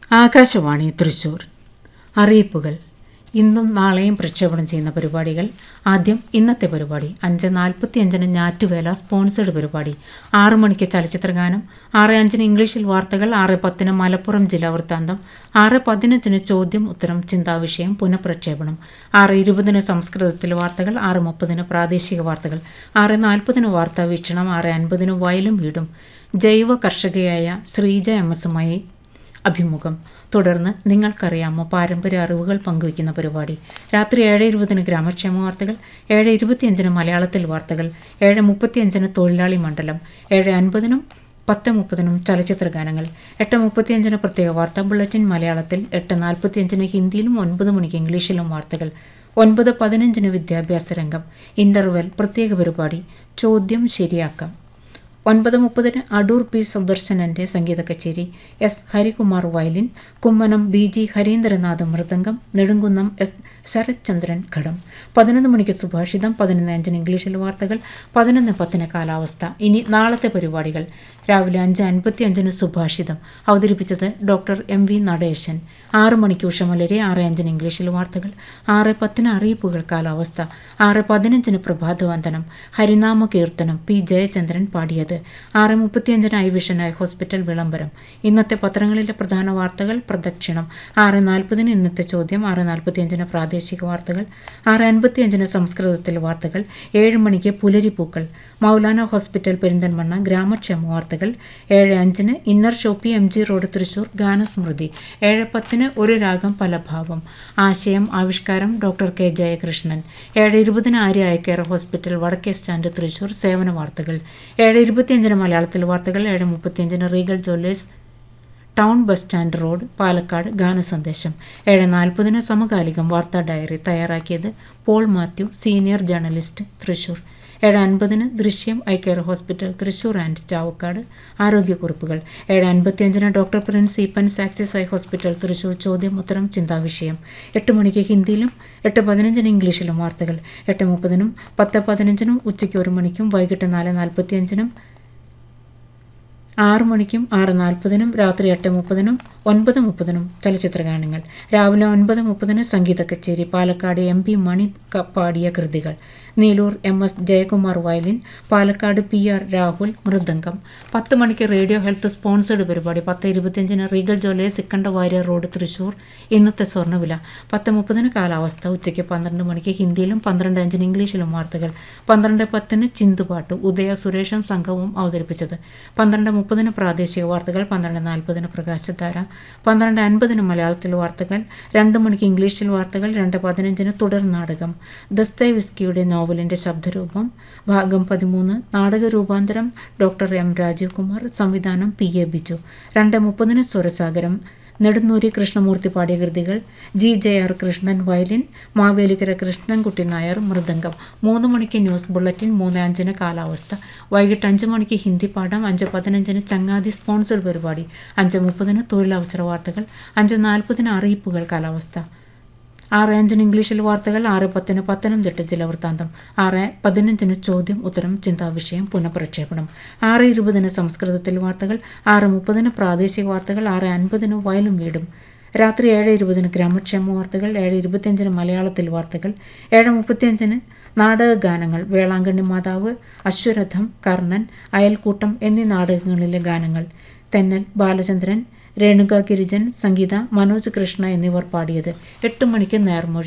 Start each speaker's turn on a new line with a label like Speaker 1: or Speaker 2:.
Speaker 1: ആകാശവാണി തൃശൂർ അറിയിപ്പുകൾ ഇന്നും നാളെയും പ്രക്ഷേപണം ചെയ്യുന്ന പരിപാടികൾ ആദ്യം ഇന്നത്തെ പരിപാടി അഞ്ച് നാൽപ്പത്തി അഞ്ചിന് ഞാറ്റുവേല സ്പോൺസേഡ് പരിപാടി ആറു മണിക്ക് ചലച്ചിത്രഗാനം ആറ് അഞ്ചിന് ഇംഗ്ലീഷിൽ വാർത്തകൾ ആറ് പത്തിന് മലപ്പുറം ജില്ലാ വൃത്താന്തം ആറ് പതിനഞ്ചിന് ചോദ്യം ഉത്തരം ചിന്താവിഷയം പുനഃപ്രക്ഷേപണം ആറ് ഇരുപതിന് സംസ്കൃതത്തിൽ വാർത്തകൾ ആറ് മുപ്പതിന് പ്രാദേശിക വാർത്തകൾ ആറ് നാൽപ്പതിന് വാർത്താ വീക്ഷണം ആറ് അൻപതിന് വയലും വീടും ജൈവ കർഷകയായ ശ്രീജ എം എസുമായി അഭിമുഖം തുടർന്ന് നിങ്ങൾക്കറിയാമോ പാരമ്പര്യ അറിവുകൾ പങ്കുവയ്ക്കുന്ന പരിപാടി രാത്രി ഏഴ് ഇരുപതിന് ഗ്രാമക്ഷേമ വാർത്തകൾ ഏഴ് ഇരുപത്തിയഞ്ചിന് മലയാളത്തിൽ വാർത്തകൾ ഏഴ് മുപ്പത്തിയഞ്ചിന് തൊഴിലാളി മണ്ഡലം ഏഴ് അൻപതിനും പത്ത് മുപ്പതിനും ചലച്ചിത്ര ഗാനങ്ങൾ എട്ട് മുപ്പത്തിയഞ്ചിന് പ്രത്യേക വാർത്താ ബുള്ളറ്റിൻ മലയാളത്തിൽ എട്ട് നാൽപ്പത്തിയഞ്ചിന് ഹിന്ദിയിലും ഒൻപത് മണിക്ക് ഇംഗ്ലീഷിലും വാർത്തകൾ ഒൻപത് പതിനഞ്ചിന് വിദ്യാഭ്യാസ രംഗം ഇൻ്റർവെൽ പ്രത്യേക പരിപാടി ചോദ്യം ശരിയാക്കാം ഒൻപത് മുപ്പതിന് അടൂർ പി സുദർശനന്റെ സംഗീത കച്ചേരി S Harikumar violin Kummanam B G Harindranath mridangam Nedumkunnam S Sarathchandran ghatam പതിനൊന്ന് മണിക്ക് സുഭാഷിതം പതിനൊന്ന് അഞ്ചിന് ഇംഗ്ലീഷിൽ വാർത്തകൾ പതിനൊന്ന് പത്തിന് കാലാവസ്ഥ ഇനി നാളത്തെ പരിപാടികൾ രാവിലെ അഞ്ച് അൻപത്തി അഞ്ചിന് സുഭാഷിതം അവതരിപ്പിച്ചത് ഡോക്ടർ എം വി നടേശൻ ആറ് മണിക്ക് ഉഷമലരെ ആറ് അഞ്ചിന് ഇംഗ്ലീഷിൽ വാർത്തകൾ ആറ് പത്തിന് അറിയിപ്പുകൾ കാലാവസ്ഥ ആറ് പതിനഞ്ചിന് പ്രഭാതവന്ദനം ഹരിനാമ കീർത്തനം പി ജയചന്ദ്രൻ പാടിയത് ആറ് മുപ്പത്തിയഞ്ചിന് ഐ വിഷൻ ഐ ഹോസ്പിറ്റൽ വിളംബരം ഇന്നത്തെ പത്രങ്ങളിലെ പ്രധാന വാർത്തകൾ പ്രദക്ഷിണം ആറ് നാൽപ്പതിന് ഇന്നത്തെ ചോദ്യം ആറ് നാൽപ്പത്തിയഞ്ചിന് പ്രാദേശിക വാർത്തകൾ ആറ് അൻപത്തിയഞ്ചിന് സംസ്കൃതത്തിൽ വാർത്തകൾ ഏഴ് മണിക്ക് പുലരിപ്പൂക്കൾ മൗലാന ഹോസ്പിറ്റൽ പെരിന്തൽമണ്ണ ഗ്രാമക്ഷേമ വാർത്തകൾ ഏഴ് അഞ്ചിന് inner shoppe M G road Thrissur ഗാനസ്മൃതി ഏഴ് പത്തിന് ഒരു രാഗം പല ഭാവം ആശയം ആവിഷ്കാരം ഡോക്ടർ കെ ജയകൃഷ്ണൻ ഏഴ് ഇരുപതിന് ആര്യ ഐ കെയർ ഹോസ്പിറ്റൽ വടക്കേ സ്റ്റാൻഡ് തൃശൂർ സേവന വാർത്തകൾ ഏഴ് ഇരുപത്തിയഞ്ചിന് മലയാളത്തിൽ വാർത്തകൾ ഏഴ് മുപ്പത്തിയഞ്ചിന് Regal jewellers town bus stand road Palakkad ഗാനസന്ദേശം ഏഴ് നാൽപ്പതിന് സമകാലികം വാർത്താ ഡയറി തയ്യാറാക്കിയത് പോൾ മാത്യു സീനിയർ ജേർണലിസ്റ്റ് തൃശൂർ ഏഴ് അൻപതിന് ദൃശ്യം eye care hospital Thrissur and Chavakkad ആരോഗ്യക്കുറിപ്പുകൾ ഏഴ് അൻപത്തിയഞ്ചിന് doctor prince Eapen's Axis eye hospital Thrissur ചോദ്യം ഉത്തരം ചിന്താവിഷയം എട്ട് മണിക്ക് ഹിന്ദിയിലും എട്ട് പതിനഞ്ചിന് ഇംഗ്ലീഷിലും വാർത്തകൾ എട്ട് മുപ്പതിനും പത്ത് പതിനഞ്ചിനും ഉച്ചയ്ക്ക് ഒരു മണിക്കും വൈകിട്ട് നാല് നാൽപ്പത്തിയഞ്ചിനും ആറ് മണിക്കും ആറ് നാൽപ്പതിനും രാത്രി എട്ട് മുപ്പതിനും ഒൻപത് മുപ്പതിനും ചലച്ചിത്രഗാനങ്ങൾ രാവിലെ ഒൻപത് മുപ്പതിന് സംഗീത കച്ചേരി പാലക്കാട് എം പി മണി ക- പാടിയ കൃതികൾ Neeloor M S Jayakumar violin Palakkad P R Rahul mridangam പത്ത് മണിക്ക് റേഡിയോ ഹെൽത്ത് സ്പോൺസേഡ് പരിപാടി പത്ത് ഇരുപത്തിയഞ്ചിന് റീഗൽ ജോലേ സിക്കണ്ട വാര്യർ റോഡ് തൃശൂർ ഇന്നത്തെ സ്വർണ്ണവില പത്ത് മുപ്പതിന് കാലാവസ്ഥ ഉച്ചയ്ക്ക് പന്ത്രണ്ട് മണിക്ക് ഹിന്ദിയിലും പന്ത്രണ്ട് അഞ്ചിന് ഇംഗ്ലീഷിലും വാർത്തകൾ പന്ത്രണ്ട് പത്തിന് ചിന്തുപാട്ട് ഉദയ സുരേഷും സംഘവും അവതരിപ്പിച്ചത് പന്ത്രണ്ട് മുപ്പതിന് പ്രാദേശിക വാർത്തകൾ പന്ത്രണ്ട് നാൽപ്പതിന് പ്രകാശധാര പന്ത്രണ്ട് അൻപതിന് മലയാളത്തിൽ വാർത്തകൾ രണ്ട് മണിക്ക് ഇംഗ്ലീഷിൽ വാർത്തകൾ രണ്ട് പതിനഞ്ചിന് തുടർ നാടകം ദസ്തേ വിസ്കിയുടെ നോവലിൻ്റെ ശബ്ദരൂപം ഭാഗം പതിമൂന്ന് നാടക രൂപാന്തരം ഡോക്ടർ എം രാജീവ് കുമാർ സംവിധാനം പി എ ബിജു രണ്ട് മുപ്പതിന് സ്വരസാഗരം നെടുന്നൂരി കൃഷ്ണമൂർത്തി പാടിയ കൃതികൾ G J R Krishnan violin Mavelikkara Krishnankutty Nair mridangam മൂന്ന് മണിക്ക് ന്യൂസ് ബുള്ളറ്റിൻ മൂന്ന് അഞ്ചിന് കാലാവസ്ഥ വൈകിട്ട് അഞ്ച് മണിക്ക് ഹിന്ദി പാഠം അഞ്ച് പതിനഞ്ചിന് ചങ്ങാതി സ്പോൺസർ പരിപാടി അഞ്ച് മുപ്പതിന് തൊഴിലവസര വാർത്തകൾ അഞ്ച് നാൽപ്പതിന് അറിയിപ്പുകൾ കാലാവസ്ഥ ആറ് അഞ്ചിന് ഇംഗ്ലീഷിൽ വാർത്തകൾ ആറ് പത്തിന് പത്തനംതിട്ട ജില്ലാ വൃത്താന്തം ആറ് പതിനഞ്ചിന് ചോദ്യം ഉത്തരം ചിന്താവിഷയം പുനഃപ്രക്ഷേപണം ആറ് ഇരുപതിന് സംസ്കൃതത്തിൽ വാർത്തകൾ ആറ് മുപ്പതിന് പ്രാദേശിക വാർത്തകൾ ആറ് അൻപതിന് വയലും വീടും രാത്രി ഏഴ് ഇരുപതിന് ഗ്രാമക്ഷേമ വാർത്തകൾ ഏഴ് ഇരുപത്തിയഞ്ചിന് മലയാളത്തിൽ വാർത്തകൾ ഏഴ് മുപ്പത്തിയഞ്ചിന് നാടക ഗാനങ്ങൾ വേളാങ്കണ്ണി മാതാവ് അശ്വരഥം കർണൻ അയൽക്കൂട്ടം എന്നീ നാടകങ്ങളിലെ ഗാനങ്ങൾ തെന്നൽ ബാലചന്ദ്രൻ രേണുക ഗിരിജൻ സംഗീത മനോജ് കൃഷ്ണ എന്നിവർ പാടിയത് എട്ട് മണിക്ക് നേർമൊഴി